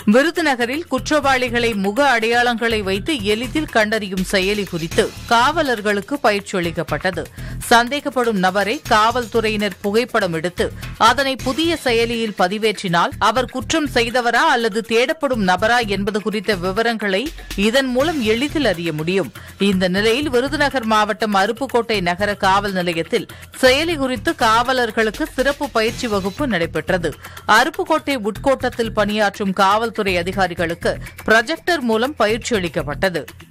விருதுநகரில் குற்றவாளிகளை முக அடையாளங்களை வைத்து எளிதில் கண்டறியும் செயலி குறித்து காவலர்களுக்கு பயிற்சி அளிக்கப்பட்டது சந்தேகப்படும் நபரை காவல்துறையினர் புகைப்படம் எடுத்து அதனை புதிய செயலியில் பதிவேற்றினால் அவர் குற்றம் செய்தவரா அல்லது தேடப்படும் நபரா என்பது குறித்த விவரங்களை இதன் மூலம் எளிதில் அறிய முடியும் இந்த நிலையில் விருதுநகர் மாவட்டம் அருப்புக்கோட்டை நகர காவல் நிலையத்தில் செயலி குறித்து காவலர்களுக்கு சிறப்பு பயிற்சி வகுப்பு நடைபெற்றது அருப்புக்கோட்டை உட்கோட்டத்தில் பணியாற்றும் காவல்துறை அதிகாரிகளுக்கு ப்ரொஜெக்டர் மூலம் பயிற்சி அளிக்கப்பட்டது